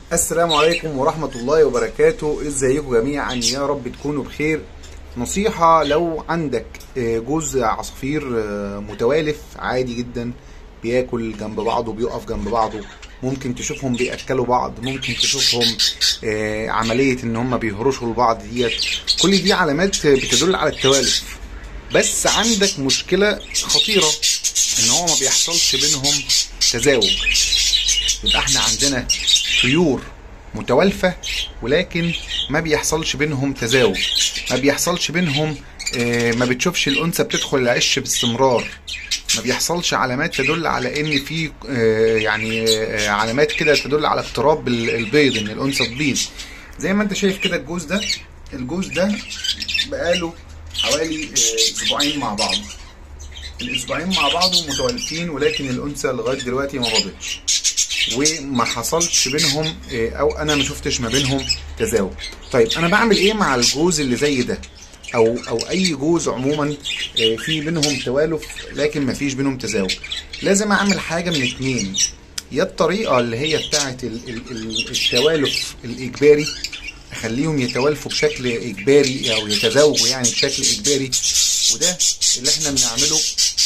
السلام عليكم ورحمة الله وبركاته ازيكم جميعا يا رب تكونوا بخير نصيحة لو عندك آه، جوز عصافير آه، متوالف عادي جدا بياكل جنب بعضه بيقف جنب بعضه ممكن تشوفهم بيأكلوا بعض ممكن تشوفهم آه، عملية ان هم بيهرشوا لبعض ديت كل دي علامات بتدل على التوالف بس عندك مشكلة خطيرة ان هو ما بيحصلش بينهم تزاوج يبقى احنا عندنا طيور متوالفة ولكن ما بيحصلش بينهم تزاوج ما بيحصلش بينهم آه، ما بتشوفش الأنثى بتدخل العش باستمرار ما بيحصلش علامات تدل على ان في آه، يعني آه، علامات كده تدل على اقتراب ال- البيض ان الانثى تبيض زي ما انت شايف كده الجوز ده الجوز ده بقاله حوالي آه، اسبوعين مع بعض الاسبوعين مع بعض متوالفين ولكن الانثى لغايه دلوقتي ما بيضتش وما حصلش بينهم آه، او انا ما شفتش ما بينهم تزاوج طيب انا بعمل ايه مع الجوز اللي زي ده او او اي جوز عموما آه، في بينهم توالف لكن ما فيش بينهم تزاوج لازم اعمل حاجه من اتنين يا الطريقه اللي هي بتاعه ال- ال- ال- التوالف الاجباري اخليهم يتوالفوا بشكل اجباري او يتزاوجوا يعني بشكل اجباري وده اللي احنا بنعمله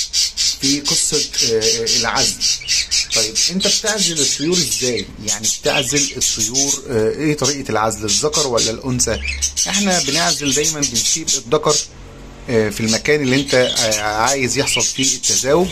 في قصه آه، العزل طيب انت بتعزل الطيور ازاي يعني بتعزل الطيور آه، ايه طريقه العزل الذكر ولا الانثى احنا بنعزل دايما بنسيب الذكر آه، في المكان اللي انت آه، عايز يحصل فيه التزاوج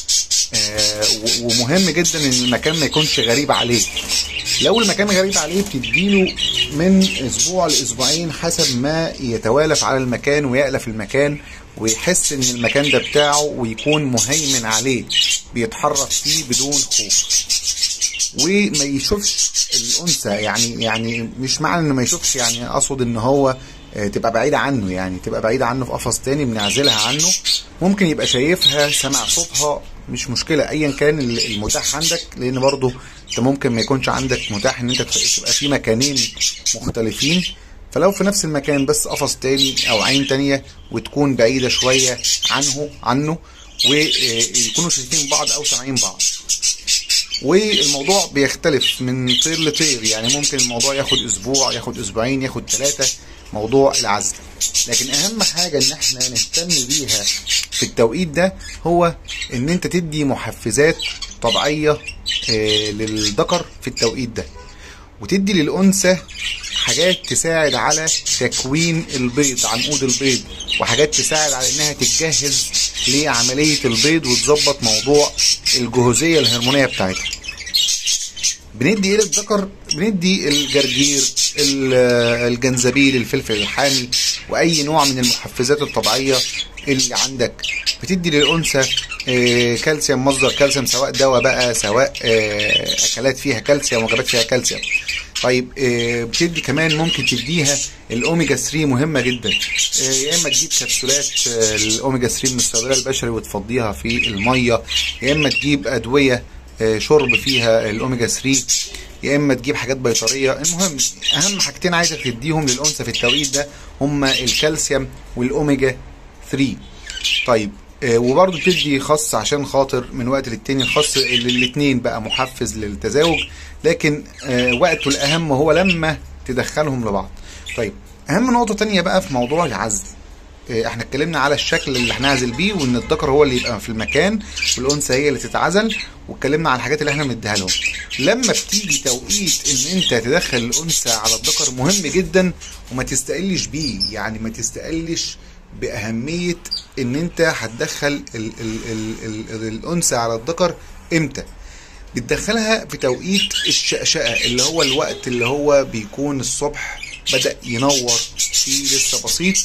آه، و- ومهم جدا ان المكان ما يكونش غريب عليه لو المكان غريب عليه بتديله من اسبوع لاسبوعين حسب ما يتوالف على المكان ويألف المكان ويحس ان المكان ده بتاعه ويكون مهيمن عليه بيتحرك فيه بدون خوف وما يشوفش الانثى يعني يعني مش معنى انه ما يشوفش يعني اقصد ان هو آه، تبقى بعيدة عنه يعني تبقى بعيدة عنه في قفص تاني بنعزلها عنه ممكن يبقى شايفها سمع صوتها مش مشكلة ايا كان ال- المتاح عندك لان برضو انت ممكن ما يكونش عندك متاح ان انت تبقى في مكانين مختلفين فلو في نفس المكان بس قفص تاني او عين تانية وتكون بعيدة شوية عنه عنه ويكونوا شايفين بعض او سامعين بعض والموضوع بيختلف من طير لطير يعني ممكن الموضوع ياخد اسبوع ياخد اسبوعين ياخد ثلاثة موضوع العزل لكن اهم حاجة ان احنا نهتم بيها في التوقيت ده هو ان انت تدي محفزات طبيعية آه، للذكر في التوقيت ده وتدي للأنثى حاجات تساعد على تكوين البيض عنقود البيض وحاجات تساعد على انها تتجهز لعملية البيض وتظبط موضوع الجهوزية الهرمونية بتاعتها بندي ايه للذكر بندي الجرجير ال- الجنزبيل الفلفل الحامي واي نوع من المحفزات الطبيعيه اللي عندك بتدي للانثى آه، كالسيوم مصدر كالسيوم سواء دواء بقى سواء آه، اكلات فيها كالسيوم وجبات فيها كالسيوم طيب آه، بتدي كمان ممكن تديها الاوميجا 3 مهمه جدا آه، يا اما تجيب كبسولات آه، الاوميجا 3 من الصيدليه البشري وتفضيها في الميه يا اما تجيب ادويه آه، شرب فيها الاوميجا 3 يا اما تجيب حاجات بيطريه المهم اهم حاجتين عايزك تديهم للانثى في التوقيت ده هما الكالسيوم والاوميجا 3 طيب آه، وبرضه بتدي خاص عشان خاطر من وقت للتاني الخاص الاثنين بقى محفز للتزاوج لكن آه، وقته الاهم هو لما تدخلهم لبعض طيب اهم نقطه تانية بقى في موضوع العزل آه، احنا اتكلمنا على الشكل اللي هنعزل بيه وان الذكر هو اللي يبقى في المكان والانثى هي اللي تتعزل واتكلمنا على الحاجات اللي احنا بنديها لهم لما بتيجي توقيت ان انت تدخل الانثى على الذكر مهم جدا وما تستقلش بيه يعني ما تستقلش باهميه ان انت هتدخل ال ال ال ال ال الانثى على الذكر امتى بتدخلها في توقيت الشقشقه اللي هو الوقت اللي هو بيكون الصبح بدأ ينور فيه لسه بسيط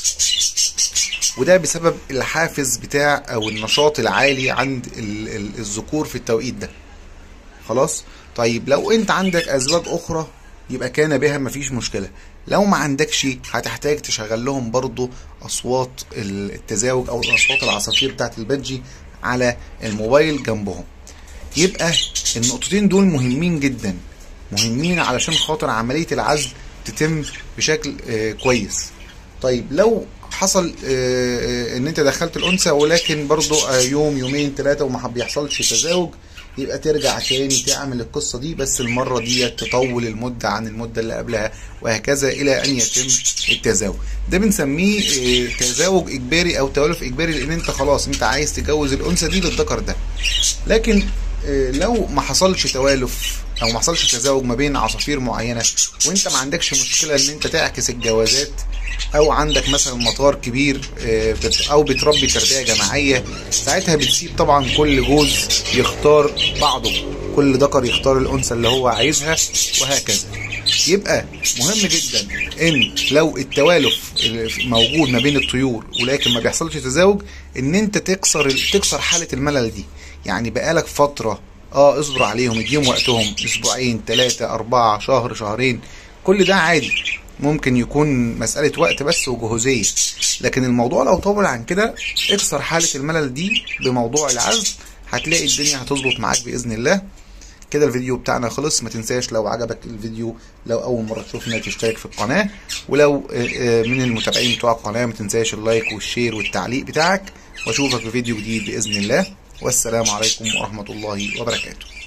وده بسبب الحافز بتاع او النشاط العالي عند ال- ال- الذكور في التوقيت ده خلاص طيب لو انت عندك اسباب اخرى يبقى كان بها مفيش مشكله لو ما عندكش هتحتاج تشغل لهم برضو اصوات ال- التزاوج او اصوات العصافير بتاعت البادجي على الموبايل جنبهم يبقى النقطتين دول مهمين جدا مهمين علشان خاطر عمليه العزل تتم بشكل آه، كويس طيب لو حصل آه، آه، ان انت دخلت الانثى ولكن برضو آه، يوم يومين ثلاثه وما بيحصلش تزاوج يبقى ترجع تاني تعمل القصة دي بس المرة دي تطول المدة عن المدة اللي قبلها وهكذا إلى أن يتم التزاوج ده بنسميه آه، تزاوج إجباري أو توالف إجباري لأن أنت خلاص أنت عايز تجوز الأنثى دي للذكر ده لكن آه، لو ما حصلش توالف او ما حصلش تزاوج ما بين عصافير معينه وانت ما عندكش مشكله ان انت تعكس الجوازات او عندك مثلا مطار كبير آه، بت- او بتربي تربيه جماعيه ساعتها بتسيب طبعا كل جوز يختار بعضه كل ذكر يختار الانثى اللي هو عايزها وهكذا يبقى مهم جدا ان لو التوالف موجود ما بين الطيور ولكن ما بيحصلش تزاوج ان انت تكسر تكسر حاله الملل دي يعني بقالك فتره اه اصبر عليهم اديهم وقتهم اسبوعين ثلاثة أربعة شهر شهرين كل ده عادي ممكن يكون مسألة وقت بس وجهوزية لكن الموضوع لو طول عن كده اكسر حالة الملل دي بموضوع العزل هتلاقي الدنيا هتظبط معاك بإذن الله كده الفيديو بتاعنا خلص ما تنساش لو عجبك الفيديو لو اول مره تشوفنا تشترك في القناه ولو آه، آه، من المتابعين بتوع القناه ما تنساش اللايك والشير والتعليق بتاعك واشوفك في فيديو جديد باذن الله والسلام عليكم ورحمه الله وبركاته